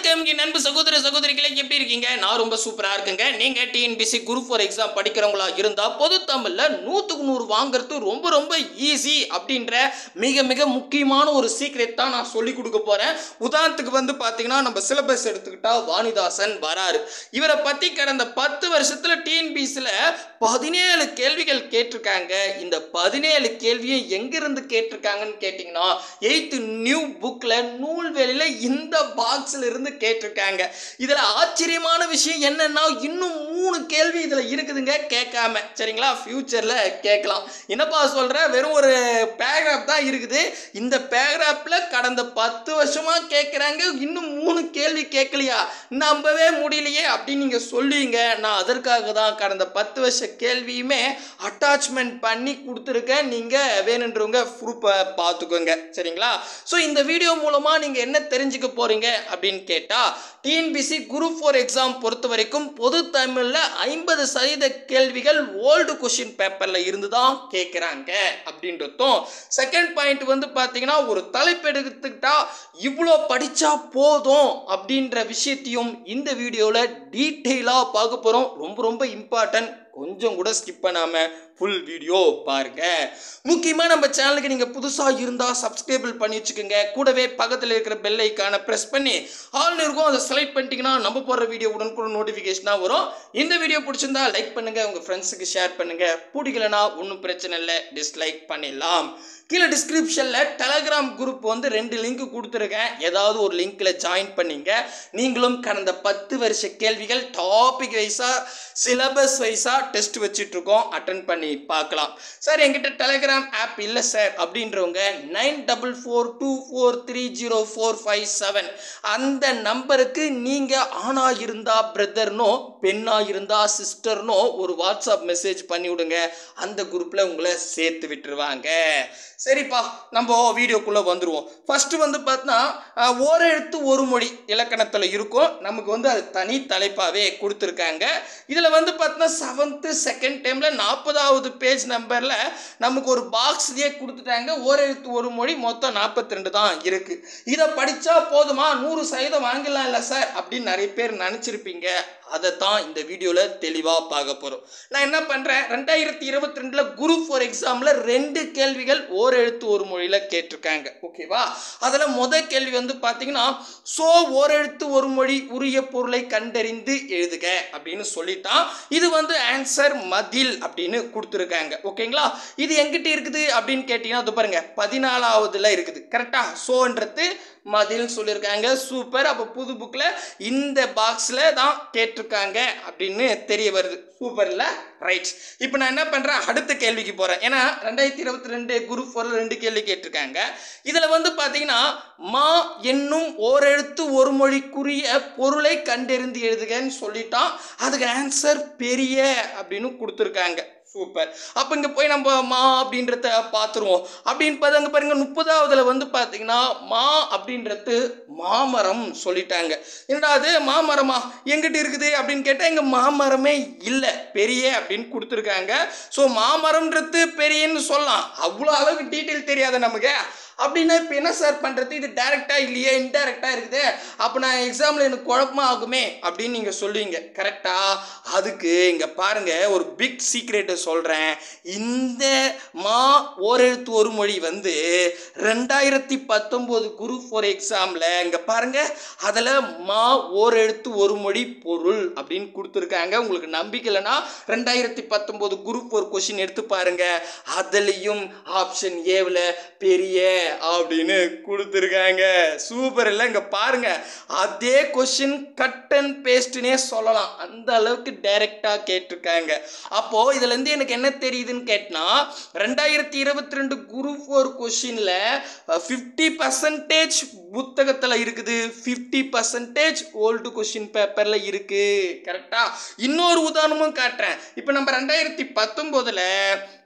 வணக்கம் என் நண்பு சகோதர சகோதரிகளே எப்படி இருக்கீங்க நான் ரொம்ப சூப்பரா இருக்குங்க நீங்க டிஎன்பிசி குரூப் ஃபார் எக்ஸாம் படிக்கிறவங்களா இருந்தா பொது தமிழ்ல நூத்துக்கு நூறு வாங்குறது ரொம்ப ரொம்ப ஈஸி அப்படின்ற மிக மிக முக்கியமான ஒரு சீக்ரெட் தான் நான் சொல்லி கொடுக்க போறேன் உதாரணத்துக்கு வந்து பாத்தீங்கன்னா நம்ம சிலபஸ் எடுத்துக்கிட்டா வாணிதாசன் வராரு இவரை பத்தி கடந்த பத்து வருஷத்துல டிஎன்பிசில பதினேழு கேள்விகள் கேட்டிருக்காங்க இந்த பதினேழு கேள்வியும் எங்கிருந்து கேட்டிருக்காங்கன்னு கேட்டிங்கன்னா எயித்து நியூ புக்கில் நூல்வெளியில் இந்த பாக்ஸில் இருந்து கேட்டிருக்காங்க இதில் ஆச்சரியமான விஷயம் என்னன்னா இன்னும் மூணு கேள்வி இதில் இருக்குதுங்க கேட்காம சரிங்களா ஃப்யூச்சரில் கேட்கலாம் என்னப்பா சொல்கிற வெறும் ஒரு பேராகிராஃப் தான் இருக்குது இந்த பேராகிராஃபில் கடந்த பத்து வருஷமாக கேட்குறாங்க இன்னும் மூணு கேள்வி கேட்கலையா நம்பவே முடியலையே அப்படின்னு நீங்கள் சொல்லுவீங்க நான் அதற்காக தான் கடந்த பத்து வருஷ கேள்வியுமே அட்டாச்மெண்ட் பண்ணி கொடுத்துருக்கேன் நீங்கள் வேணுன்றவங்க ப்ரூஃபை பார்த்துக்கோங்க சரிங்களா ஸோ இந்த வீடியோ மூலமாக நீங்கள் என்ன தெரிஞ்சுக்க போகிறீங்க அப்படின்னு கேட்டால் டிஎன்பிசி குரூப் ஃபோர் எக்ஸாம் பொறுத்த வரைக்கும் பொது தமிழில் ஐம்பது சதவீத கேள்விகள் ஓல்டு கொஷின் பேப்பரில் இருந்து தான் கேட்குறாங்க அப்படின்றதும் செகண்ட் பாயிண்ட் வந்து பார்த்தீங்கன்னா ஒரு தலைப்பு எடுத்துக்கிட்டா இவ்வளோ படித்தா போதும் அப்படின்ற விஷயத்தையும் இந்த வீடியோவில் டீட்டெயிலாக பார்க்க போகிறோம் ரொம்ப ரொம்ப இம்பார்ட்டன்ட் கொஞ்சம் கூட ஸ்கிப் பண்ணாமல் ஃபுல் வீடியோ பாருங்க முக்கியமாக நம்ம சேனலுக்கு நீங்கள் புதுசாக இருந்தால் சப்ஸ்கிரைபிள் பண்ணி வச்சுக்கோங்க கூடவே பக்கத்தில் இருக்கிற பெல் ஐக்கானை ப்ரெஸ் பண்ணி ஆல்னு இருக்கும் அதை செலக்ட் பண்ணிட்டீங்கன்னா நம்ம போடுற வீடியோ உடனுக்குடன் நோட்டிஃபிகேஷனாக வரும் இந்த வீடியோ பிடிச்சிருந்தா லைக் பண்ணுங்கள் உங்கள் ஃப்ரெண்ட்ஸுக்கு ஷேர் பண்ணுங்கள் பிடிக்கலனா ஒன்றும் பிரச்சனை இல்லை டிஸ்லைக் பண்ணிடலாம் கீழே டிஸ்கிரிப்ஷனில் டெலகிராம் குரூப் வந்து ரெண்டு லிங்க் கொடுத்துருக்கேன் ஏதாவது ஒரு லிங்க்கில் ஜாயின் பண்ணிங்க நீங்களும் கடந்த பத்து வருஷ கேள்விகள் டாபிக் வைஸாக சிலபஸ் வைஸாக டெஸ்ட் வச்சிட்ருக்கோம் அட்டன் பண்ணி பார்க்கலாம் சார் என்கிட்ட டெலகிராம் ஆப் இல்லை சார் அப்படின்றவங்க nine double four two four three zero four five seven அந்த நம்பருக்கு நீங்கள் ஆணாக இருந்தால் பிரதர்னோ பெண்ணாக இருந்தால் சிஸ்டர்னோ ஒரு வாட்ஸ்அப் மெசேஜ் பண்ணி விடுங்க அந்த குரூப்பில் உங்களை சேர்த்து விட்டுருவாங்க சரிப்பா நம்ம வீடியோக்குள்ளே வந்துடுவோம் ஃபஸ்ட்டு வந்து பார்த்தா ஓரெழுத்து ஒரு மொழி இலக்கணத்தில் இருக்கும் நமக்கு வந்து அது தனி தலைப்பாகவே கொடுத்துருக்காங்க இதில் வந்து பார்த்தா செவன்த்து செகண்ட் டைமில் நாற்பதாவது பேஜ் நம்பரில் நமக்கு ஒரு பாக்ஸ்லேயே கொடுத்துட்டாங்க ஓரெழுத்து ஒரு மொழி மொத்தம் நாற்பத்தி ரெண்டு தான் இருக்குது இதை படித்தா போதுமா நூறு சதவீதம் வாங்கிடலாம் இல்லை சார் அப்படின்னு நிறைய பேர் நினச்சிருப்பீங்க அதை தான் இந்த வீடியோவில் தெளிவாக பார்க்க போகிறோம் நான் என்ன பண்ணுறேன் ரெண்டாயிரத்தி இருபத்தி ரெண்டில் குரூப் ஃபோர் எக்ஸாமில் ரெண்டு கேள்விகள் ஓர் எழுத்து ஒரு மொழியில் கேட்டிருக்காங்க ஓகேவா அதில் முத கேள்வி வந்து பார்த்தீங்கன்னா சோ ஓரெழுத்து ஒரு மொழி உரிய பொருளை கண்டறிந்து எழுதுக அப்படின்னு சொல்லிட்டான் இது வந்து ஆன்சர் மதில் அப்படின்னு கொடுத்துருக்காங்க ஓகேங்களா இது எங்கிட்ட இருக்குது அப்படின்னு கேட்டிங்கன்னா அது பாருங்க பதினாலாவதுல இருக்குது கரெக்டாக சோன்றது மதில் சொல்லியிருக்காங்க சூப்பர் அப்போ புது புக்கில் இந்த பாக்ஸில் தான் கேட்டிருக்காங்க அப்படின்னு தெரிய வருது சூப்பர் இல்லை ரைட் இப்போ நான் என்ன பண்ணுறேன் அடுத்த கேள்விக்கு போகிறேன் ஏன்னா ரெண்டாயிரத்தி இருபத்தி ரெண்டு குரூப் ஃபோரில் ரெண்டு கேள்வி கேட்டிருக்காங்க இதில் வந்து பார்த்தீங்கன்னா மா என்னும் ஓரெழுத்து ஒரு மொழிக்குரிய பொருளை கண்டறிந்து எழுதுகன்னு சொல்லிட்டான் அதுக்கு ஆன்சர் பெரிய அப்படின்னு கொடுத்துருக்காங்க சூப்பர் அப்போ இங்கே போய் நம்ம மா அப்படின்றத பார்த்துருவோம் அப்படின்னு பார்த்து அங்கே பாருங்க முப்பதாவதுல வந்து பார்த்தீங்கன்னா மா அப்படின்றது மாமரம் சொல்லிட்டாங்க என்னடா அது மாமரமா எங்கிட்ட இருக்குது அப்படின்னு கேட்டால் எங்கள் மாமரமே இல்லை பெரிய அப்படின்னு கொடுத்துருக்காங்க ஸோ மாமரம்ன்றது பெரியன்னு சொல்லலாம் அவ்வளோ அளவுக்கு டீட்டெயில் தெரியாது நமக்கு அப்படின்னா இப்போ என்ன சார் பண்ணுறது இது டேரெக்டாக இல்லையே இன்டெரக்டாக இருக்குது அப்போ நான் எக்ஸாமில் எனக்கு குழப்பமா ஆகுமே அப்படின்னு நீங்கள் சொல்லுவீங்க கரெக்டாக அதுக்கு இங்கே பாருங்கள் ஒரு பிக் சீக்ரெட்டை சொல்கிறேன் இந்த மா ஓரெழுத்து ஒரு மொழி வந்து ரெண்டாயிரத்தி பத்தொம்போது குரூப் ஃபோர் எக்ஸாமில் இங்கே பாருங்கள் அதில் மா ஓரெழுத்து ஒரு மொழி பொருள் அப்படின்னு கொடுத்துருக்காங்க உங்களுக்கு நம்பிக்கை இல்லைன்னா ரெண்டாயிரத்தி பத்தொம்போது குரூப் ஃபோர் கொஷின் எடுத்து பாருங்க அதுலேயும் ஆப்ஷன் ஏவில் பெரிய அப்படின்னு கொடுத்துருக்காங்க சூப்பர் இல்லை இங்கே பாருங்க அதே கொஷின் கட் அண்ட் பேஸ்ட்னே சொல்லலாம் அந்த அளவுக்கு டைரெக்டாக கேட்டிருக்காங்க அப்போது இதுலேருந்து எனக்கு என்ன தெரியுதுன்னு கேட்டினா ரெண்டாயிரத்தி இருபத்தி ரெண்டு குரூப் ஃபோர் கொஷினில் ஃபிஃப்டி பர்சன்டேஜ் புத்தகத்தில் இருக்குது ஃபிஃப்டி பர்சன்டேஜ் ஓல்டு கொஷின் பேப்பரில் இருக்குது கரெக்டாக இன்னொரு உதாரணமும் காட்டுறேன் இப்போ நம்ம ரெண்டாயிரத்தி பத்தொம்போதில்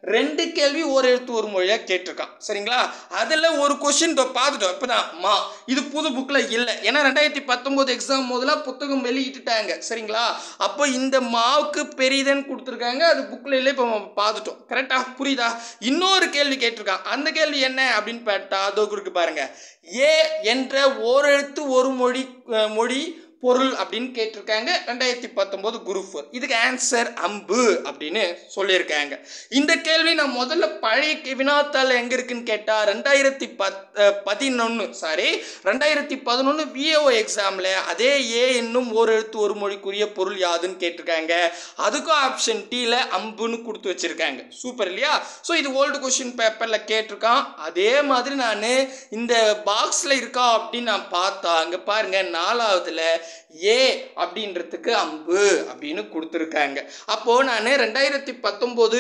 ரெண்டு கேள்வி ஒரு எழுத்து ஒரு மொழியாக கேட்டிருக்கான் சரிங்களா அதில் ஒரு கொஷின் பார்த்துட்டோம் இப்போ தான் மா இது புது புக்கில் இல்லை ஏன்னா ரெண்டாயிரத்தி பத்தொம்போது எக்ஸாம் முதல்ல புத்தகம் வெளியிட்டுட்டாங்க சரிங்களா அப்போ இந்த மாவுக்கு பெரியதுன்னு கொடுத்துருக்காங்க அது புக்கில் இல்லை இப்போ நம்ம பார்த்துட்டோம் கரெக்டாக புரியுதா இன்னொரு கேள்வி கேட்டிருக்கான் அந்த கேள்வி என்ன அப்படின்னு பார்த்தா அதோ இருக்கு பாருங்க ஏ என்ற ஓரெழுத்து ஒரு மொழி அஹ், மொழி பொருள் அப்படின்னு கேட்டிருக்காங்க ரெண்டாயிரத்தி பத்தொம்போது குரூப் ஃபோர் இதுக்கு ஆன்சர் அம்பு அப்படின்னு சொல்லியிருக்காங்க இந்த கேள்வி நான் முதல்ல பழைய வினாத்தாள் எங்கே இருக்குன்னு கேட்டால் ரெண்டாயிரத்தி பத் பதினொன்று சாரி ரெண்டாயிரத்தி பதினொன்று விஏஓ எக்ஸாமில் அதே ஏ என்னும் ஒரு எழுத்து ஒரு மொழிக்குரிய பொருள் யாதுன்னு கேட்டிருக்காங்க அதுக்கும் ஆப்ஷன் டீல அம்புன்னு கொடுத்து வச்சிருக்காங்க சூப்பர் இல்லையா ஸோ இது ஓல்டு கொஷின் பேப்பரில் கேட்டிருக்கான் அதே மாதிரி நான் இந்த பாக்ஸில் இருக்கா அப்படின்னு நான் பார்த்தா அங்கே பாருங்க நாலாவதுல ஏ அப்படின்றதுக்கு அம்பு அப்படின்னு கொடுத்துருக்காங்க அப்போது நான் ரெண்டாயிரத்தி பத்தொம்போது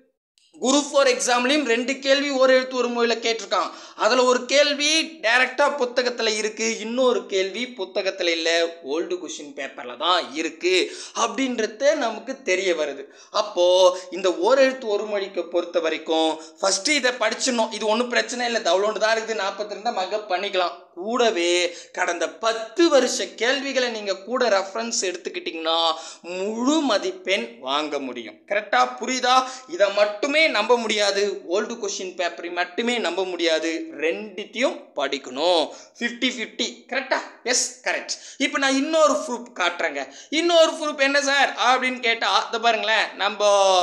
குரூப் ஃபோர் எக்ஸாம்லேயும் ரெண்டு கேள்வி ஒரு எழுத்து ஒரு மொழியில் கேட்டிருக்கான் அதில் ஒரு கேள்வி டைரெக்டாக புத்தகத்தில் இருக்குது இன்னொரு கேள்வி புத்தகத்தில் இல்லை ஓல்டு கொஷின் பேப்பரில் தான் இருக்குது அப்படின்றது நமக்கு தெரிய வருது அப்போது இந்த ஓர் எழுத்து ஒரு மொழிக்கு பொறுத்த வரைக்கும் ஃபஸ்ட்டு இதை படிச்சிடணும் இது ஒன்றும் பிரச்சனை இல்லை தவளோண்டு தான் இருக்குது நாற்பத்தி ரெண்டாக மக பண்ணிக்கலாம் கூடவே கடந்த பத்து வருஷ கேள்விகளை நீங்கள் கூட ரெஃபரன்ஸ் எடுத்துக்கிட்டிங்கன்னா முழு மதிப்பெண் வாங்க முடியும் கரெக்டாக புரியுதா இதை மட்டுமே நம்ப முடியாது ஓல்டு கொஷின் பேப்பரை மட்டுமே நம்ப முடியாது ரெண்டுத்தையும் படிக்கணும் ஃபிஃப்டி ஃபிஃப்டி கரெக்டா எஸ் கரெக்ட் இப்போ நான் இன்னொரு ப்ரூஃப் காட்டுறேங்க இன்னொரு ப்ரூஃப் என்ன சார் அப்படின்னு கேட்டால் இதை பாருங்களேன் நம்ம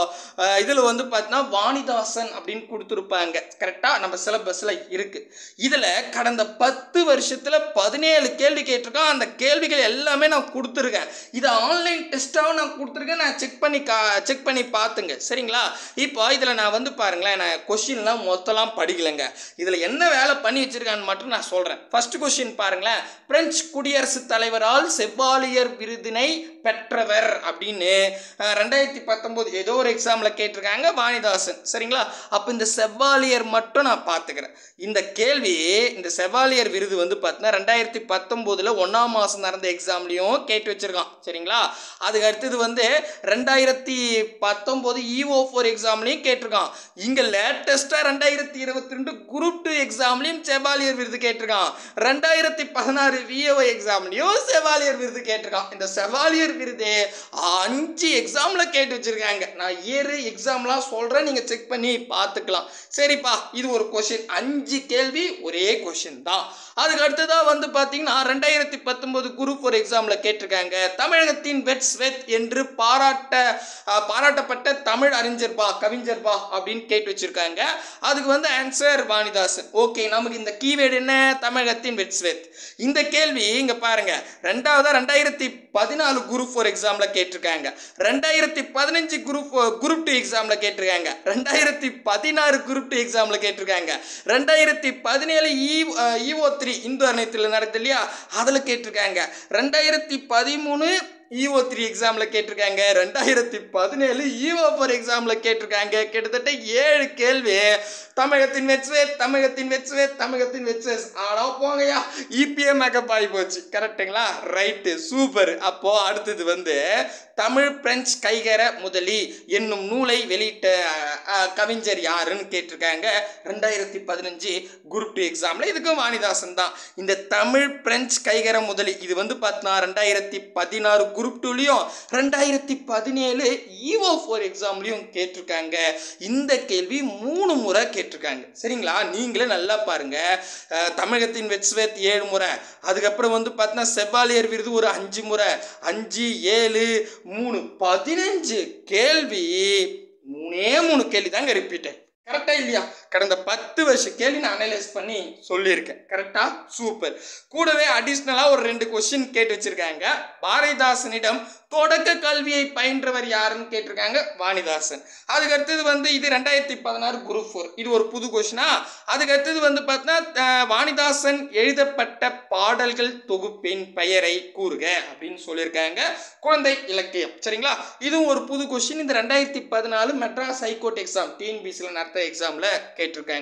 இதில் வந்து பார்த்தீங்கன்னா வாணிதாசன் அப்படின்னு கொடுத்துருப்பாங்க கரெக்டாக நம்ம சிலபஸில் இருக்குது இதில் கடந்த பத்து வருஷத்தில் பதினேழு கேள்வி கேட்டிருக்கோம் அந்த கேள்விகள் எல்லாமே நான் கொடுத்துருக்கேன் இதை ஆன்லைன் டெஸ்ட்டாகவும் நான் கொடுத்துருக்கேன் நான் செக் பண்ணி கா செக் பண்ணி பார்த்துங்க சரிங்களா இப்போ இதில் நான் வந்து பாருங்களேன் நான் கொஷின்லாம் மொத்தலாம் படிக்கலைங்க இதில் என்ன வேலை பண்ணி வச்சிருக்கான்னு மட்டும் நான் சொல்கிறேன் ஃபர்ஸ்ட் கொஷின் பாருங்களேன் பிரெஞ்சு குடியரசுத் தலைவரால் செவ்வாலியர் விருதினை பெற்றவர் அப்படின்னு அஹ், ரெண்டாயிரத்தி பத்தொம்போது ஏதோ ஒரு எக்ஸாமில் கேட்டிருக்காங்க வாணிதாசன் சரிங்களா அப்போ இந்த செவ்வாலியர் மட்டும் நான் பார்த்துக்கிறேன் இந்த கேள்வி இந்த செவ்வாலியர் விருது வந்து பார்த்தீங்கன்னா ரெண்டாயிரத்தி பத்தொம்போதில் ஒன்றாம் மாதம் நடந்த எக்ஸாம்லேயும் கேட்டு வச்சிருக்கான் சரிங்களா அதுக்கு அடுத்தது வந்து ரெண்டாயிரத்தி பத்தொம்போது இஓ ஃபோர் எக்ஸாம்லேயும் கேட்டிருக்கான் இங்கே லேட்டஸ்ட்டாக ரெண்டாயிரத்தி இருபத்தி ரெண்டு குரூப் டூ எக்ஸாம்லேயும் செவாலியர் விருது கேட்டிருக்கான் ரெண்டாயிரத்தி பதினாறு விஓ எக்ஸாம்லேயும் செவாலியர் விருது கேட்டிருக்கான் இந்த செவாலியர் விருது அஞ்சு எக்ஸாமில் கேட்டு வச்சிருக்காங்க நான் இயர் எக்ஸாம்லாம் சொல்கிறேன் நீங்கள் செக் பண்ணி பார்த்துக்கலாம் சரிப்பா இது ஒரு கொஷின் அஞ்சு கேள்வி ஒரே கொஷின் தான் அதுக்கு அடுத்ததாக வந்து பார்த்தீங்கன்னா ரெண்டாயிரத்தி பத்தொம்போது குரூப் ஒரு எக்ஸாமில் கேட்டிருக்காங்க தமிழகத்தின் வெட்ஸ் வெத் என்று பாராட்ட அஹ், பாராட்டப்பட்ட தமிழ் அறிஞர்பா கவிஞர்பா அப்படின்னு கேட்டு வச்சிருக்காங்க அதுக்கு வந்து ஆன்சர் வாணிதாசன் ஓகே நமக்கு இந்த கீவேர்டு என்ன தமிழகத்தின் வெட்ஸ் வெத் இந்த கேள்வி இங்கே பாருங்க ரெண்டாவதா ரெண்டாயிரத்தி பதினாலு குரூப் ஃபோர் எக்ஸாமில் கேட்டிருக்காங்க ரெண்டாயிரத்தி பதினஞ்சு குரூப் குரூப் டூ எக்ஸாமில் கேட்டிருக்காங்க ரெண்டாயிரத்தி பதினாறு குரூப் டூ எக்ஸாமில் கேட்டிருக்காங்க ரெண்டாயிரத்தி பதினேழு இ இஓ த்ரீ இந்து அனைத்தில் நடக்குது இல்லையா அதில் கேட்டிருக்காங்க ரெண்டாயிரத்தி பதிமூணு இஓ த்ரீ எக்ஸாமில் கேட்டிருக்காங்க ரெண்டாயிரத்தி பதினேழு இஓ ஃபோர் எக்ஸாமில் கேட்டிருக்காங்க கிட்டத்தட்ட ஏழு கேள்வி தமிழகத்தின் வெச்சே தமிழகத்தின் வெச்சே தமிழகத்தின் வெச்சஸ் ஆனால் போங்கய்யா இபிஏ மேக்கப் ஆகி போச்சு கரெக்டுங்களா ரைட்டு சூப்பர் அப்போது அடுத்தது வந்து தமிழ் பிரெஞ்சு கைகர முதலி என்னும் நூலை வெளியிட்ட அஹ், அஹ், கவிஞர் யாருன்னு கேட்டிருக்காங்க ரெண்டாயிரத்தி பதினஞ்சு குரூப் டூ எக்ஸாமில் இதுக்கும் வாணிதாசன் தான் இந்த தமிழ் பிரெஞ்சு கைகர முதலி இது வந்து பார்த்தீங்கன்னா ரெண்டாயிரத்தி பதினாறு குரூப் டூலையும் ரெண்டாயிரத்தி பதினேழு இஓ ஃபோர் எக்ஸாம்லையும் கேட்டிருக்காங்க இந்த கேள்வி மூணு முறை கேட்டிருக்காங்க சரிங்களா நீங்களே நல்லா பாருங்க அஹ், தமிழகத்தின் வெட்ஸ்வேத் ஏழு முறை அதுக்கப்புறம் வந்து பார்த்தீங்கன்னா செவ்வாலியர் விருது ஒரு அஞ்சு முறை அஞ்சு ஏழு மூணு பதினஞ்சு கேள்வி மூணே மூணு கேள்வி தாங்க ரிப்பீட்டு கரெக்டா இல்லையா கடந்த பத்து வருஷ கேள்வி நான் அனலைஸ் பண்ணி சொல்லியிருக்கேன் கரெக்டா சூப்பர் கூடவே அடிஷ்னலாக ஒரு ரெண்டு கொஸ்டின் கேட்டு வச்சிருக்காங்க பாரதிதாசனிடம் தொடக்க கல்வியை பயின்றவர் யாருன்னு கேட்டிருக்காங்க வாணிதாசன் அதுக்கு அடுத்தது வந்து இது ரெண்டாயிரத்தி பதினாறு குரூப் ஃபோர் இது ஒரு புது கொஸ்டினா அதுக்கு அடுத்தது வந்து பார்த்தீங்கன்னா அஹ், வாணிதாசன் எழுதப்பட்ட பாடல்கள் தொகுப்பின் பெயரை கூறுக அப்படின்னு சொல்லியிருக்காங்க குழந்தை இலக்கியம் சரிங்களா இதுவும் ஒரு புது கொஸ்டின் இந்த ரெண்டாயிரத்தி பதினாலு மெட்ராஸ் ஹைகோர்ட் எக்ஸாம் டிஎன்பிசியில் நடத்த எக்ஸாமில் கேட்டிருக்காங்க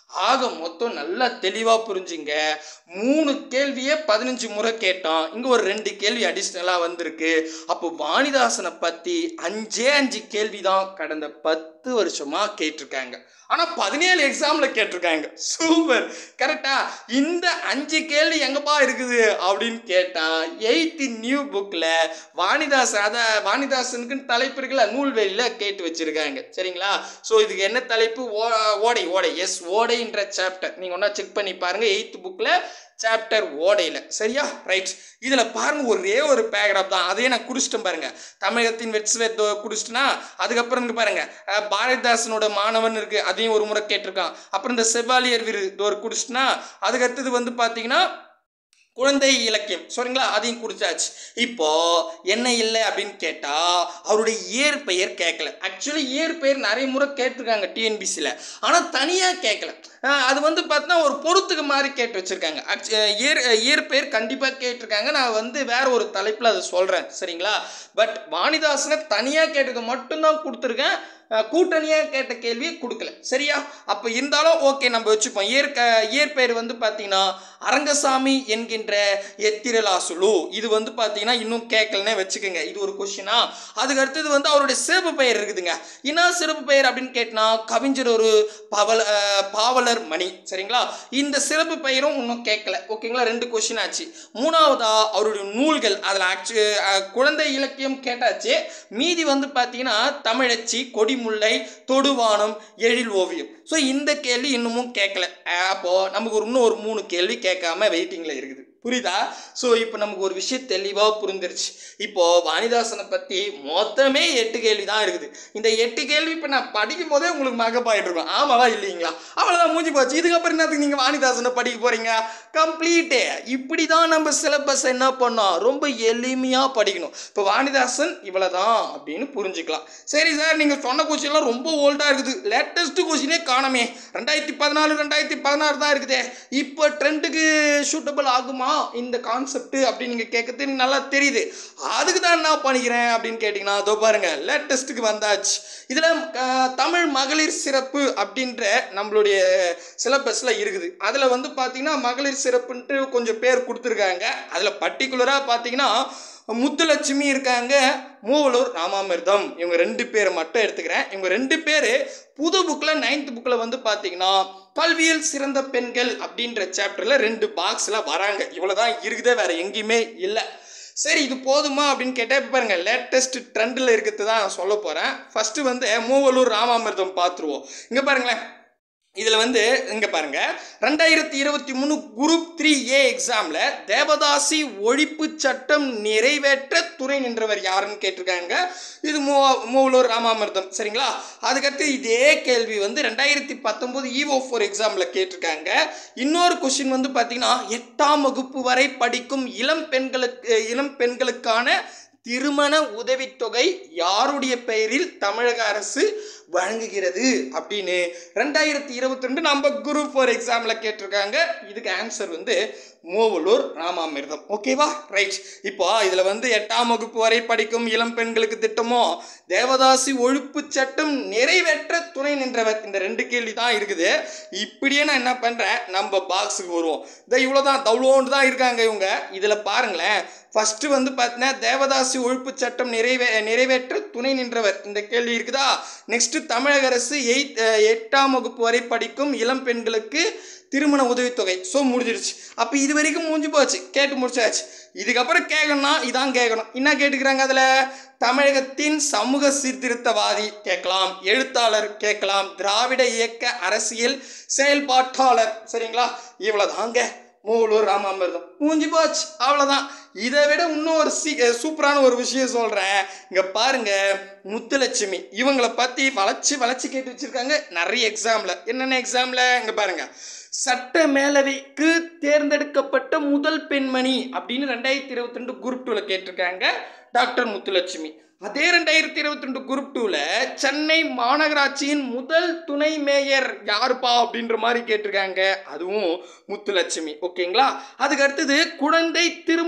ஆக மொத்தம் நல்லா தெளிவாக புரிஞ்சுங்க மூணு கேள்வியே பதினஞ்சு முறை கேட்டோம் இங்கே ஒரு ரெண்டு கேள்வி அடிஷ்னலாக வந்திருக்கு அப்போ வாணிதாசனை பற்றி அஞ்சே அஞ்சு கேள்வி தான் கடந்த பத்து வருஷமாக கேட்டிருக்காங்க ஆனால் பதினேழு எக்ஸாமில் கேட்டிருக்காங்க சூப்பர் கரெக்டா இந்த அஞ்சு கேள்வி எங்கப்பா இருக்குது அப்படின்னு கேட்டால் எயித்து நியூ புக்கில் வாணிதாசன் அதை வாணிதாசனுக்குன்னு தலைப்பு இருக்குல்ல நூல்வெளியில் கேட்டு வச்சிருக்காங்க சரிங்களா ஸோ இதுக்கு என்ன தலைப்பு ஓ ஓடை ஓடை எஸ் ஓடைன்ற சாப்டர் நீங்கள் ஒன்றா செக் பண்ணி பாருங்கள் எயித்து புக்கில் சாப்டர் ஓடையில் சரியா ரைட் இதில் பாருங்க ஒரே ஒரு பேராகிராஃப் தான் அதையே நான் குடிச்சிட்டேன் பாருங்க தமிழகத்தின் வெட்ஸ்வேத் குடிச்சிட்டேன்னா அதுக்கப்புறம் இங்க பாருங்க அஹ், பாரதிதாசனோட மாணவன் இருக்கு அதையும் ஒரு முறை கேட்டிருக்கான் அப்புறம் இந்த செவ்வாலியர் விரு இது ஒரு குடிச்சிட்டனா அதுக்கு அடுத்தது வந்து பார்த்தீங்கன்னா குழந்தை இலக்கியம் சரிங்களா அதையும் குடிச்சாச்சு இப்போ என்ன இல்லை அப்படின்னு கேட்டா அவருடைய இயற்பெயர் கேட்கல ஆக்சுவலி இயற்பெயர் நிறைய முறை கேட்டிருக்காங்க டிஎன்பிசியில் ஆனால் தனியாக கேட்கல அஹ் அது வந்து பார்த்தீங்கன்னா ஒரு பொருத்துக்கு மாதிரி கேட்டு வச்சிருக்காங்க Actu- அஹ் இயற் அஹ் இயற்பெயர் கண்டிப்பாக கேட்டிருக்காங்க நான் வந்து வேற ஒரு தலைப்பில் அதை சொல்கிறேன் சரிங்களா பட் வாணிதாசனை தனியாக கேட்டது மட்டும்தான் கொடுத்துருக்கேன் அஹ் கூட்டணியாக கேட்ட கேள்வியை கொடுக்கல சரியா அப்போ இருந்தாலும் ஓகே நம்ம வச்சுப்போம் இயற்க இயற்பெயர் வந்து பார்த்தீங்கன்னா அரங்கசாமி என்கின்ற எத்திரலாசுலு இது வந்து பார்த்தீங்கன்னா இன்னும் கேட்கலன்னே வச்சுக்கோங்க இது ஒரு கொஷினா அதுக்கு அடுத்தது வந்து அவருடைய சிறப்பு பெயர் இருக்குதுங்க என்ன சிறப்பு பெயர் அப்படின்னு கேட்டினா கவிஞர் ஒரு பவல அஹ் பாவலர் மணி சரிங்களா இந்த சிறப்பு பெயரும் இன்னும் கேட்கல ஓகேங்களா ரெண்டு கொஷின் ஆச்சு மூணாவதா அவருடைய நூல்கள் அதில் ஆக்சு குழந்தை இலக்கியம் கேட்டாச்சு மீதி வந்து பார்த்தீங்கன்னா தமிழச்சி கொடிமுல்லை தொடுவானம் எழில் ஓவியம் ஸோ இந்த கேள்வி இன்னமும் கேட்கல அஹ் அப்போ நமக்கு ஒரு இன்னும் ஒரு மூணு கேள்வி கேட்காம வெயிட்டிங்கில் இருக்குது புரியுதா ஸோ இப்போ நமக்கு ஒரு விஷயம் தெளிவாக புரிஞ்சிருச்சு இப்போ வாணிதாசனை பற்றி மொத்தமே எட்டு கேள்வி தான் இருக்குது இந்த எட்டு கேள்வி இப்போ நான் படிக்கும் போதே உங்களுக்கு மகப்பாயிட்டு இருக்கும் ஆமாவா இல்லைங்களா அவ்வளோதான் மூஞ்சி போச்சு இதுக்கப்புறம் என்னத்துக்கு நீங்கள் வாணிதாசனை படிக்க போகிறீங்க கம்ப்ளீட்டு இப்படி தான் நம்ம சிலபஸ் என்ன பண்ணோம் ரொம்ப எளிமையாக படிக்கணும் இப்போ வாணிதாசன் இவ்வளோதான் அப்படின்னு புரிஞ்சுக்கலாம் சரி சார் நீங்கள் சொன்ன கொஸ்டின்லாம் ரொம்ப ஓல்டாக இருக்குது லேட்டஸ்ட் கொஸ்டினே காணமே ரெண்டாயிரத்தி பதினாலு ரெண்டாயிரத்தி பதினாறு தான் இருக்குதே இப்போ ட்ரெண்டுக்கு சூட்டபிள் ஆகுமா இந்த கான்செப்ட் அப்படின்னு நீங்கள் கேட்கறது எனக்கு நல்லா தெரியுது அதுக்கு தான் என்ன பண்ணிக்கிறேன் அப்படின்னு கேட்டிங்கன்னா அதோ பாருங்க லேட்டஸ்ட்டுக்கு வந்தாச்சு இதில் தமிழ் மகளிர் சிறப்பு அப்படின்ற நம்மளுடைய சிலபஸில் இருக்குது அதில் வந்து பார்த்தீங்கன்னா மகளிர் சிறப்புன்ட்டு கொஞ்சம் பேர் கொடுத்துருக்காங்க அதில் பர்டிகுலராக பார்த்தீங்கன்னா முத்துலட்சுமி இருக்காங்க மூவலூர் ராமாமிர்தம் இவங்க ரெண்டு பேரை மட்டும் எடுத்துக்கிறேன் இவங்க ரெண்டு பேர் புது புக்கில் நைன்த் புக்கில் வந்து பார்த்தீங்கன்னா கல்வியில் சிறந்த பெண்கள் அப்படின்ற சாப்டரில் ரெண்டு பாக்ஸில் வராங்க இவ்வளோ தான் இருக்குதே வேற எங்கேயுமே இல்லை சரி இது போதுமா அப்படின்னு கேட்டால் இப்போ பாருங்க லேட்டஸ்ட் ட்ரெண்டில் இருக்கிறது தான் நான் சொல்ல போகிறேன் ஃபஸ்ட்டு வந்து மூவலூர் ராமாமிர்தம் பார்த்துருவோம் இங்கே பாருங்களேன் இதில் வந்து இங்கே பாருங்க ரெண்டாயிரத்தி இருபத்தி மூணு குரூப் த்ரீ ஏ எக்ஸாமில் தேவதாசி ஒழிப்பு சட்டம் நிறைவேற்ற துறை நின்றவர் யாருன்னு கேட்டிருக்காங்க இது மூ மூவலூர் ராமாமிர்தம் சரிங்களா அதுக்கடுத்து இதே கேள்வி வந்து ரெண்டாயிரத்தி பத்தொம்போது இஓ ஃபோர் எக்ஸாமில் கேட்டிருக்காங்க இன்னொரு கொஷின் வந்து பார்த்தீங்கன்னா எட்டாம் வகுப்பு வரை படிக்கும் இளம் பெண்களுக்கு இளம் பெண்களுக்கான திருமண உதவித்தொகை யாருடைய பெயரில் தமிழக அரசு வழங்குகிறது அப்படின்னு ரெண்டாயிரத்தி இருபத்தி ரெண்டு நம்ம குரூப் ஃபோர் எக்ஸாமில் கேட்டிருக்காங்க இதுக்கு ஆன்சர் வந்து மூவலூர் ராமாமிர்தம் ஓகேவா ரைட் இப்போ இதில் வந்து எட்டாம் வகுப்பு வரை படிக்கும் இளம் பெண்களுக்கு திட்டமோ தேவதாசி ஒழிப்பு சட்டம் நிறைவேற்ற துணை நின்றவர் இந்த ரெண்டு கேள்வி தான் இருக்குது இப்படியே நான் என்ன பண்ணுறேன் நம்ம பாக்ஸுக்கு வருவோம் இந்த இவ்வளோ தான் தவ்வளோண்டு தான் இருக்காங்க இவங்க இதில் பாருங்களேன் ஃபஸ்ட்டு வந்து பார்த்தீங்கன்னா தேவதாசி ஒழிப்பு சட்டம் நிறைவே நிறைவேற்ற துணை நின்றவர் இந்த கேள்வி இருக்குதா நெக்ஸ்ட்டு தமிழக அரசு எயித் எட்டாம் வகுப்பு வரை படிக்கும் இளம் பெண்களுக்கு திருமண உதவித்தொகை ஸோ முடிஞ்சிருச்சு அப்போ இது வரைக்கும் முடிஞ்சு போச்சு கேட்டு முடிச்சாச்சு இதுக்கப்புறம் கேட்கணும்னா இதான் கேட்கணும் என்ன கேட்டுக்கிறாங்க அதில் தமிழகத்தின் சமூக சீர்திருத்தவாதி கேட்கலாம் எழுத்தாளர் கேட்கலாம் திராவிட இயக்க அரசியல் செயல்பாட்டாளர் சரிங்களா இவ்வளோதாங்க மூவலூர் ராமாமிர்தம் மூஞ்சி போச்சு அவ்வளோதான் இதை விட இன்னும் ஒரு சி சூப்பரான ஒரு விஷயம் சொல்கிறேன் இங்கே பாருங்க முத்துலட்சுமி இவங்களை பற்றி வளைச்சி வளைச்சி கேட்டு வச்சுருக்காங்க நிறைய எக்ஸாமில் என்னென்ன எக்ஸாமில் இங்கே பாருங்க சட்ட மேலவைக்கு தேர்ந்தெடுக்கப்பட்ட முதல் பெண்மணி அப்படின்னு ரெண்டாயிரத்தி இருபத்தி ரெண்டு குரூப் டூவில் கேட்டிருக்காங்க டாக்டர் முத்துலட்சுமி அதே ரெண்டாயிரத்தி இருபத்தி ரெண்டு குரூப் டூவில் சென்னை மாநகராட்சியின் முதல் துணை மேயர் யாருப்பா அப்படின்ற மாதிரி கேட்டிருக்காங்க அதுவும் முத்துலட்சுமி ஓகேங்களா அதுக்கு அடுத்தது குழந்தை திருமண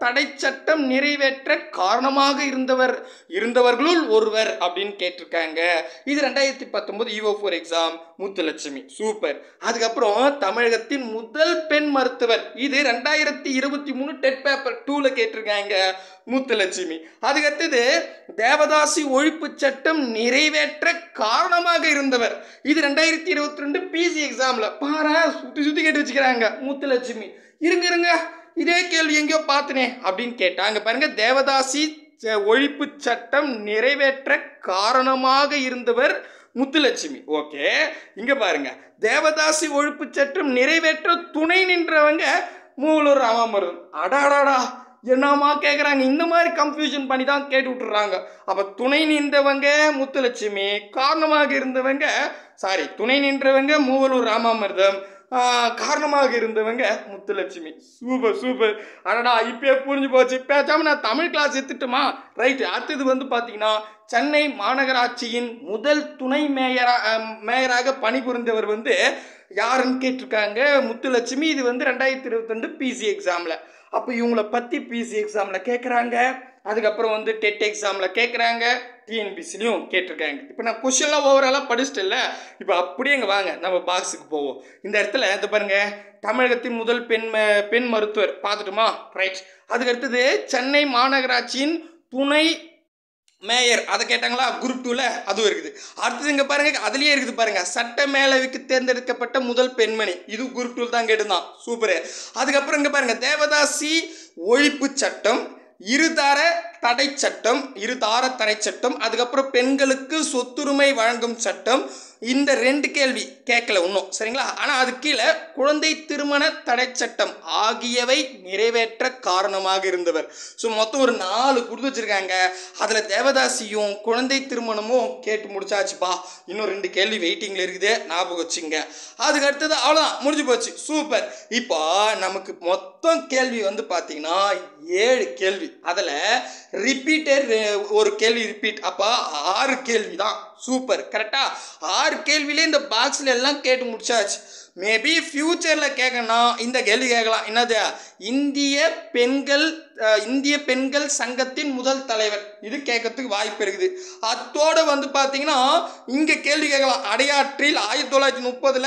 தடை சட்டம் நிறைவேற்ற காரணமாக இருந்தவர் இருந்தவர்களுள் ஒருவர் அப்படின்னு கேட்டிருக்காங்க இது ரெண்டாயிரத்தி பத்தொன்பது EO four exam Muthulakshmi super அதுக்கப்புறம் தமிழகத்தின் முதல் பெண் மருத்துவர் இது ரெண்டாயிரத்தி இருபத்தி மூணு டெட் பேப்பர் டூல கேட்டிருக்காங்க முத்துலட்சுமி அதுக்கடுத்தது தேவதாசி ஒழிப்பு சட்டம் நிறைவேற்ற காரணமாக இருந்தவர் இது ரெண்டாயிரத்தி இருபத்தி ரெண்டு பிசி எக்ஸாம்ல பாரு சுத்தி சுத்தி கேட்டு வச்சுக்கிறாங்க முத்துலட்சுமி இருங்க இருங்க இதே கேள்வி எங்கேயோ பார்த்தனே அப்படின்னு கேட்டாங்க பாருங்க தேவதாசி ச- ஒழிப்பு சட்டம் நிறைவேற்ற காரணமாக இருந்தவர் முத்துலட்சுமி ஓகே இங்க பாருங்க தேவதாசி ஒழிப்பு சட்டம் நிறைவேற்ற துணை நின்றவங்க மூலூர் ராமாமிர்தம் அடாடாடா என்னமா கேட்குறாங்க இந்த மாதிரி கன்ஃபியூஷன் பண்ணி தான் கேட்டு விட்டுறாங்க அப்போ துணை நின்றவங்க முத்துலட்சுமி காரணமாக இருந்தவங்க சாரி துணை நின்றவங்க மூவலூர் ராமாமிர்தம் ஆஹ், காரணமாக இருந்தவங்க முத்துலட்சுமி சூப்பர் சூப்பர் அடடா இப்பயே புரிஞ்சு போச்சு பேசாம நான் தமிழ் கிளாஸ் எடுத்துட்டுமா ரைட்டு அடுத்தது வந்து பார்த்தீங்கன்னா சென்னை மாநகராட்சியின் முதல் துணை மேயரா அஹ், மேயராக பணிபுரிந்தவர் வந்து யாருன்னு கேட்டிருக்காங்க முத்துலட்சுமி இது வந்து ரெண்டாயிரத்தி இருபத்தி ரெண்டு பிசி எக்ஸாமில் அப்போ இவங்களை பற்றி பிசி எக்ஸாமில் கேட்குறாங்க அதுக்கப்புறம் வந்து டெட் எக்ஸாமில் கேட்குறாங்க டிஎன்பிசிலையும் கேட்டிருக்காங்க இப்போ நான் கொஷின்லாம் ஓவராலாக படிச்சிட்டேன்ல இப்போ அப்படியே இங்கே வாங்க நம்ம பாக்ஸுக்கு போவோம் இந்த இடத்துல இந்த பாருங்க தமிழகத்தின் முதல் பெண் ம- பெண் மருத்துவர் பார்த்துட்டுமா ரைட் அதுக்கு அடுத்தது சென்னை மாநகராட்சியின் துணை மேயர் அதை கேட்டாங்களா குரூப் டூவில் அதுவும் இருக்குது அடுத்தது இங்கே பாருங்க அதுலேயே இருக்குது பாருங்க சட்ட மேலவைக்கு தேர்ந்தெடுக்கப்பட்ட முதல் பெண்மணி இது குரூப் டூல் தான் கேட்டுதான் சூப்பரு அதுக்கப்புறம் இங்கே பாருங்க தேவதாசி ஒழிப்பு சட்டம் இருதார தடை சட்டம் இருதார தடை சட்டம் அதுக்கப்புறம் பெண்களுக்கு சொத்துரிமை வழங்கும் சட்டம் இந்த ரெண்டு கேள்வி கேட்கல இன்னும் சரிங்களா ஆனால் அது கீழே குழந்தை திருமண தடை சட்டம் ஆகியவை நிறைவேற்ற காரணமாக இருந்தவர் ஸோ மொத்தம் ஒரு நாலு கொடுத்து வச்சிருக்காங்க அதில் தேவதாசியும் குழந்தை திருமணமும் கேட்டு முடிச்சாச்சுப்பா இன்னும் ரெண்டு கேள்வி வெயிட்டிங்கில் இருக்குது ஞாபகம் வச்சுங்க அதுக்கு அடுத்தது அவ்வளோதான் முடிஞ்சு போச்சு சூப்பர் இப்போ நமக்கு மொத்தம் கேள்வி வந்து பார்த்தீங்கன்னா ஏழு கேள்வி அதில் ரிப்பீட்டர் ஒரு கேள்வி ரிப்பீட் அப்போ ஆறு கேள்வி தான் சூப்பர் கரெக்டா ஆறு கேள்வியிலே இந்த பாக்ஸில் எல்லாம் கேட்டு முடிச்சாச்சு மேபி ஃப்யூச்சரில் கேட்கணும் இந்த கேள்வி கேட்கலாம் என்னது இந்திய பெண்கள் அஹ், இந்திய பெண்கள் சங்கத்தின் முதல் தலைவர் இது கேட்கறதுக்கு வாய்ப்பு இருக்குது அத்தோட வந்து பார்த்தீங்கன்னா இங்கே கேள்வி கேட்கலாம் அடையாற்றில் ஆயிரத்தி தொள்ளாயிரத்தி முப்பதில்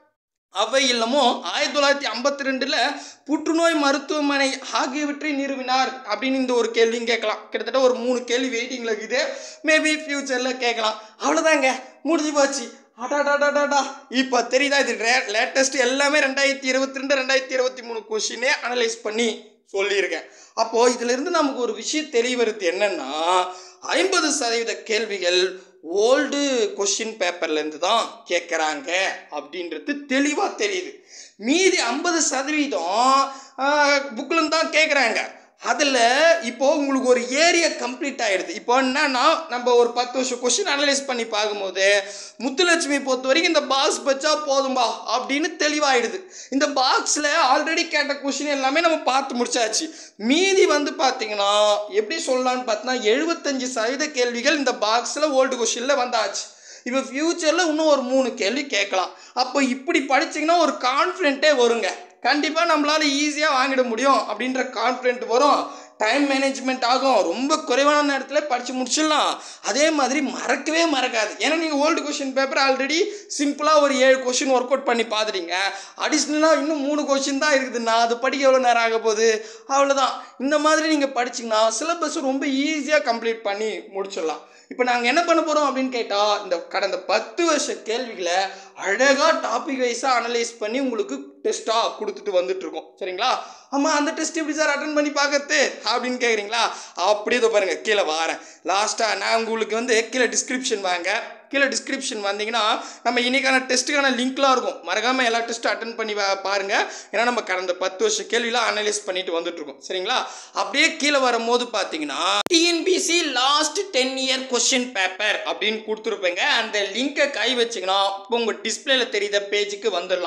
அவை இல்லமோ ஆயிரத்தி தொள்ளாயிரத்தி ஐம்பத்தி ரெண்டில் புற்றுநோய் மருத்துவமனை ஆகியவற்றை நிறுவினார் அப்படின்னு இந்த ஒரு கேள்வியும் கேட்கலாம் கிட்டத்தட்ட ஒரு மூணு கேள்வி வெயிட்டிங்கில் இருக்குது மேபி ஃப்யூச்சரில் கேட்கலாம் அவ்வளோதாங்க முடிஞ்சு போச்சு அடாடாடாடாடா இப்போ தெரியுதா இது லேட்டஸ்ட் எல்லாமே ரெண்டாயிரத்தி இருபத்தி ரெண்டு ரெண்டாயிரத்தி இருபத்தி மூணு கொஷினே அனலைஸ் பண்ணி சொல்லியிருக்கேன் அப்போது இதிலிருந்து நமக்கு ஒரு விஷயம் தெரிய வருது என்னன்னா ஐம்பது சதவீத கேள்விகள் ஓல்டு கொஷின் பேப்பர்லேருந்து தான் கேட்குறாங்க அப்படின்றது தெளிவாக தெரியுது மீதி ஐம்பது சதவீதம் புக்கில் தான் கேட்குறாங்க அதில் இப்போ உங்களுக்கு ஒரு ஏரியா கம்ப்ளீட் ஆகிடுது இப்போ என்னன்னா நம்ம ஒரு பத்து வருஷம் கொஷின் அனலைஸ் பண்ணி பார்க்கும்போது முத்துலட்சுமி பொறுத்த வரைக்கும் இந்த பாக்ஸ் வச்சா போதும்பா அப்படின்னு தெளிவாயிடுது இந்த பாக்ஸில் ஆல்ரெடி கேட்ட கொஷின் எல்லாமே நம்ம பார்த்து முடிச்சாச்சு மீதி வந்து பார்த்தீங்கன்னா எப்படி சொல்லலாம்னு பார்த்தீங்கன்னா எழுபத்தஞ்சு சதவீத கேள்விகள் இந்த பாக்ஸில் ஓல்டு கொஷினில் வந்தாச்சு இப்போ ஃப்யூச்சரில் இன்னும் ஒரு மூணு கேள்வி கேட்கலாம் அப்போ இப்படி படிச்சீங்கன்னா ஒரு கான்ஃபிடென்ட்டே வருங்க கண்டிப்பாக நம்மளால் ஈஸியாக வாங்கிட முடியும் அப்படின்ற கான்ஃபிடென்ட் வரும் டைம் மேனேஜ்மெண்ட் ஆகும் ரொம்ப குறைவான நேரத்தில் படித்து முடிச்சிடலாம் அதே மாதிரி மறக்கவே மறக்காது ஏன்னா நீங்கள் ஓல்டு கொஷின் பேப்பர் ஆல்ரெடி சிம்பிளாக ஒரு ஏழு கொஷின் ஒர்க் அவுட் பண்ணி பார்த்துட்டீங்க அடிஷ்னலாக இன்னும் மூணு கொஷின் தான் இருக்குதுண்ணா அது படிக்க எவ்வளோ நேரம் ஆக போகுது அவ்வளோதான் இந்த மாதிரி நீங்கள் படிச்சிங்கன்னா சிலபஸ் ரொம்ப ஈஸியாக கம்ப்ளீட் பண்ணி முடிச்சிடலாம் இப்போ நாங்கள் என்ன பண்ண போகிறோம் அப்படின்னு கேட்டால் இந்த கடந்த பத்து வருஷ கேள்விகளை அழகாக டாபிக் வைஸாக அனலைஸ் பண்ணி உங்களுக்கு டெஸ்ட்டாக கொடுத்துட்டு வந்துட்டு இருக்கோம் சரிங்களா ஆமாம் அந்த டெஸ்ட் எப்படி சார் அட்டன் பண்ணி பார்க்கறது அப்படின்னு கேட்குறீங்களா அப்படியே இதோ பாருங்கள் கீழே வாரேன் லாஸ்ட்டாக நான் உங்களுக்கு வந்து கீழே டிஸ்கிரிப்ஷன் வாங்க கீழே டிஸ்கிரிப்ஷன் வந்தீங்கன்னா நம்ம இன்னைக்கான டெஸ்ட்டுக்கான லிங்க்லாம் இருக்கும் மறக்காமல் எல்லா டெஸ்ட்டும் அட்டன் பண்ணி வா- பாருங்க ஏன்னா நம்ம கடந்த பத்து வருஷம் கேள்விலாம் அனலைஸ் பண்ணிட்டு வந்துட்டு இருக்கோம் சரிங்களா அப்படியே கீழே வரும்போது பார்த்தீங்கன்னா TNPSC last ten year question paper அப்படின்னு கொடுத்துருப்பேங்க அந்த லிங்கை கை வச்சிங்கன்னா இப்போ உங்கள் டிஸ்பிளேல தெரியுத பேஜுக்கு வந்துடலாம்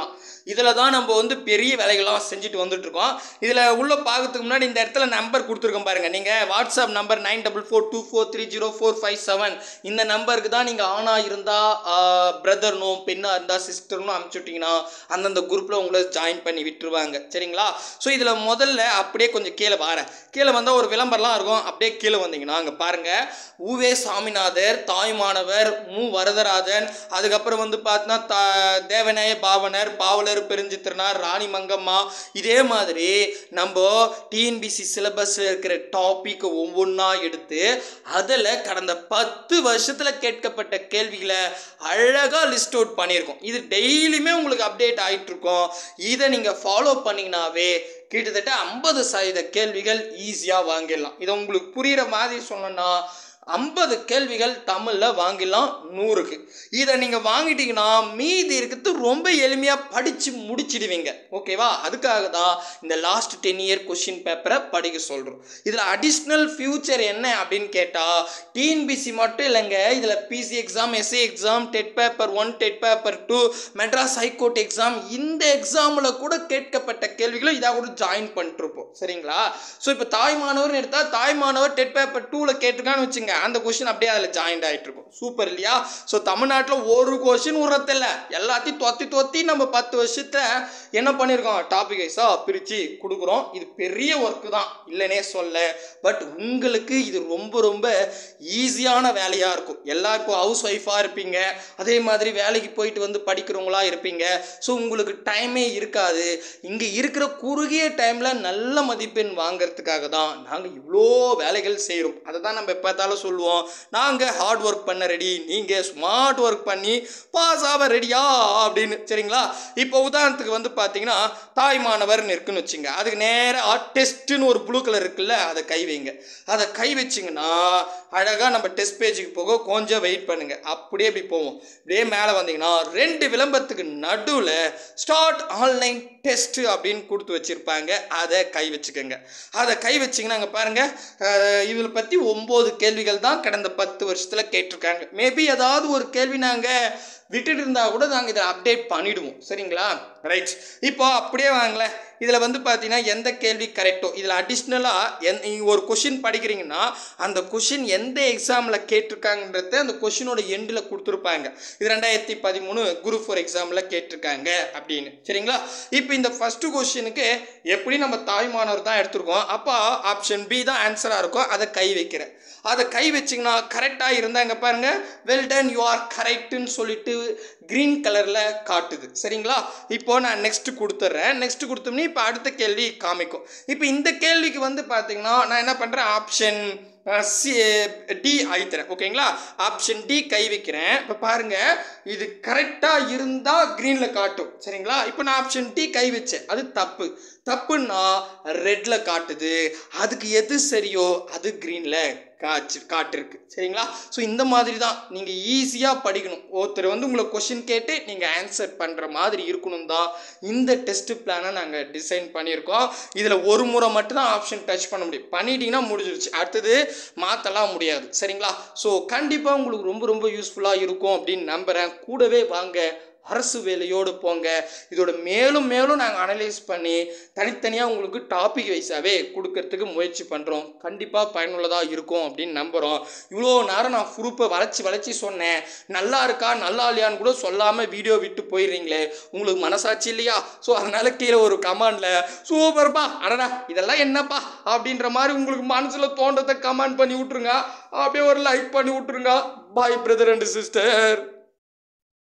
இதில் தான் நம்ம வந்து பெரிய வேலைகள்லாம் செஞ்சுட்டு வந்துட்டு இருக்கோம் இதில் உள்ள பார்க்கறதுக்கு முன்னாடி இந்த இடத்துல நம்பர் கொடுத்துருக்கோம் பாருங்கள் நீங்கள் WhatsApp number nine double four two four three zero four five seven இந்த நம்பருக்கு தான் நீங்கள் ஆணாக இருந்தால் பிரதர்னும் பெண்ணாக இருந்தால் சிஸ்டர்னும் அனுப்பிச்சுட்டிங்கன்னா அந்தந்த குரூப்பில் உங்களை ஜாயின் பண்ணி விட்டுருவாங்க சரிங்களா ஸோ இதில் முதல்ல அப்படியே கொஞ்சம் கீழே வரேன் கீழே வந்தால் ஒரு விளம்பரம்லாம் இருக்கும் அப்படியே கீழே வந்தீங்கன்னா அங்கே பாருங்கள் உவே சாமிநாதர் தாய்மானவர் மு வரதராஜன் அதுக்கப்புறம் வந்து பார்த்தீங்கன்னா தா தேவநாய பாவனர் பாவலர் பெருஞ்சித்திரனார் ராணி மங்கம்மா இதே மாதிரி நம்ம டிஎன்பிசி சிலபஸில் இருக்கிற டாபிக் ஒவ்வொன்றா எடுத்து அதில் கடந்த பத்து வருஷத்தில் கேட்கப்பட்ட கேள்விகளை அழகாக லிஸ்ட் அவுட் பண்ணியிருக்கோம் இது டெய்லியுமே உங்களுக்கு அப்டேட் ஆகிட்டு இருக்கும் இதை நீங்கள் ஃபாலோ பண்ணிங்கனாவே கிட்டத்தட்ட ஐம்பது சதவீத கேள்விகள் ஈஸியாக வாங்கிடலாம் இதை உங்களுக்கு புரிகிற மாதிரி சொன்னோன்னா ஐம்பது கேள்விகள் தமிழில் வாங்கிடலாம் நூறுக்கு இதை நீங்கள் வாங்கிட்டீங்கன்னா மீதி இருக்கிறது ரொம்ப எளிமையாக படித்து முடிச்சிடுவீங்க ஓகேவா அதுக்காக தான் இந்த லாஸ்ட் டென் இயர் கொஷின் பேப்பரை படிக்க சொல்கிறோம் இதில் அடிஷ்னல் ஃபியூச்சர் என்ன அப்படின்னு கேட்டால் டிஎன்பிசி மட்டும் இல்லைங்க இதில் PC exam SA exam TET paper one TET paper two Madras high court exam இந்த எக்ஸாமில் கூட கேட்கப்பட்ட கேள்விகளை இதாக கூட ஜாயின் பண்ணிட்டுருப்போம் சரிங்களா ஸோ இப்போ தாய்மானவர்னு எடுத்தால் தாய்மானவர் டெட் பேப்பர் டூவில் கேட்டிருக்கான்னு வச்சுங்க அந்த கொஷின் அப்படியே அதில் ஜாயின்ட் ஆகிட்டு இருக்கும் சூப்பர் இல்லையா ஸோ தமிழ்நாட்டில் ஒரு கொஷின் உரத்தில்ல எல்லாத்தையும் தொத்தி தொத்தி நம்ம பத்து வருஷத்தை என்ன பண்ணியிருக்கோம் டாபிக் வைஸாக பிரித்து கொடுக்குறோம் இது பெரிய ஒர்க்கு தான் இல்லைனே சொல்ல பட் உங்களுக்கு இது ரொம்ப ரொம்ப ஈஸியான வேலையாக இருக்கும் எல்லா இப்போ ஹவுஸ் ஒய்ஃபாக இருப்பீங்க அதே மாதிரி வேலைக்கு போயிட்டு வந்து படிக்கிறவங்களா இருப்பீங்க ஸோ உங்களுக்கு டைமே இருக்காது இங்கே இருக்கிற குறுகிய டைமில் நல்ல மதிப்பெண் வாங்குறதுக்காக தான் நாங்கள் இவ்வளோ வேலைகள் செய்கிறோம் அதை தான் நம்ம எப்போத்தாலும் சொல்லுவோம் நாங்கள் ஹார்ட் ஒர்க் பண்ண ரெடி நீங்கள் ஸ்மார்ட் ஒர்க் பண்ணி பாஸ் ஆக ரெடியா அப்படின்னு சரிங்களா இப்போ உதாரணத்துக்கு வந்து பார்த்தீங்கன்னா தாய்மானவர்னு இருக்குன்னு வச்சுங்க அதுக்கு நேராக டெஸ்ட்டுன்னு ஒரு ப்ளூ கலர் இருக்குல்ல அதை கை வைங்க அதை கை வச்சிங்கன்னா அழகாக நம்ம டெஸ்ட் பேஜுக்கு போக கொஞ்சம் வெயிட் பண்ணுங்க அப்படியே இப்படி போவோம் அப்படியே மேலே வந்தீங்கன்னா ரெண்டு விளம்பரத்துக்கு நடுவில் ஸ்டார்ட் ஆன்லைன் டெஸ்ட் அப்படின்னு கொடுத்து வச்சிருப்பாங்க அதை கை வச்சுக்கோங்க அதை கை வச்சிங்கன்னா அங்கே பாருங்கள் இதில் பற்றி ஒம்பது கேள்விகள் தான் கடந்த பத்து வருஷத்தில் கேட்டிருக்காங்க மேபி ஏதாவது ஒரு கேள்வி நாங்கள் விட்டுட்டு இருந்தால் கூட நாங்கள் இதை அப்டேட் பண்ணிடுவோம் சரிங்களா ரைட் இப்போ அப்படியே வாங்களேன் இதில் வந்து பார்த்தீங்கன்னா எந்த கேள்வி கரெக்டோ இதில் அடிஷ்னலாக எந் நீங்கள் ஒரு கொஷின் படிக்கிறீங்கன்னா அந்த கொஷின் எந்த எக்ஸாமில் கேட்டிருக்காங்கன்றத அந்த கொஷினோட எண்டில் கொடுத்துருப்பாங்க இது ரெண்டாயிரத்தி பதிமூணு குரூப் ஃபோர் எக்ஸாமில் கேட்டிருக்காங்க அப்படின்னு சரிங்களா இப்போ இந்த ஃபஸ்ட்டு கொஷினுக்கு எப்படி நம்ம தாய்மானவர் தான் எடுத்திருக்கோம் அப்போ ஆப்ஷன் பி தான் ஆன்சராக இருக்கும் அதை கை வைக்கிறேன் அதை கை வச்சிங்கன்னா கரெக்டாக இருந்தால் இங்கே பாருங்கள் வெல் டன் யூ ஆர் கரெக்டுன்னு சொல்லிட்டு க்ரீன் கலரில் காட்டுது சரிங்களா இப்போ நான் நெக்ஸ்ட் கொடுத்துட்றேன் நெக்ஸ்ட் கொடுத்தோம்னா இப்போ அடுத்த கேள்வி காமிக்கும் இப்போ இந்த கேள்விக்கு வந்து பார்த்தீங்கன்னா நான் என்ன பண்ணுறேன் ஆப்ஷன் சி டி அழுத்துறேன் ஓகேங்களா ஆப்ஷன் டி கை வைக்கிறேன் இப்போ பாருங்கள் இது கரெக்டாக இருந்தால் க்ரீனில் காட்டும் சரிங்களா இப்போ நான் ஆப்ஷன் டி கை வச்சேன் அது தப்பு தப்புன்னா ரெட்டில் காட்டுது அதுக்கு எது சரியோ அது க்ரீனில் காய்ச்சி காட்டிருக்கு சரிங்களா ஸோ இந்த மாதிரி தான் நீங்கள் ஈஸியாக படிக்கணும் ஒருத்தர் வந்து உங்களை கொஷின் கேட்டு நீங்கள் ஆன்சர் பண்ணுற மாதிரி இருக்கணும் தான் இந்த டெஸ்ட் பிளானை நாங்கள் டிசைன் பண்ணியிருக்கோம் இதில் ஒரு முறை மட்டும்தான் ஆப்ஷன் டச் பண்ண முடியும் பண்ணிட்டீங்கன்னா முடிஞ்சிருச்சு அடுத்தது மாற்றலாம் முடியாது சரிங்களா ஸோ கண்டிப்பாக உங்களுக்கு ரொம்ப ரொம்ப யூஸ்ஃபுல்லாக இருக்கும் அப்படின்னு நம்புகிறேன் கூடவே வாங்க அரசு வேலையோடு போங்க இதோட மேலும் மேலும் நாங்கள் அனலைஸ் பண்ணி தனித்தனியாக உங்களுக்கு டாபிக் வைஸாகவே கொடுக்கறதுக்கு முயற்சி பண்ணுறோம் கண்டிப்பாக பயனுள்ளதாக இருக்கும் அப்படின்னு நம்புகிறோம் இவ்வளோ நேரம் நான் ப்ரூஃபை வளைச்சி வளைச்சி சொன்னேன் நல்லா இருக்கா நல்லா இல்லையான்னு கூட சொல்லாமல் வீடியோ விட்டு போயிடுறீங்களே உங்களுக்கு மனசாட்சி இல்லையா ஸோ அதனால கீழே ஒரு கமெண்டில் சூப்பர்ப்பா அடடா இதெல்லாம் என்னப்பா அப்படின்ற மாதிரி உங்களுக்கு மனசில் தோன்றதை கமெண்ட் பண்ணி விட்ருங்க அப்படியே ஒரு லைக் பண்ணி விட்ருங்க பாய் பிரதர் அண்ட் சிஸ்டர்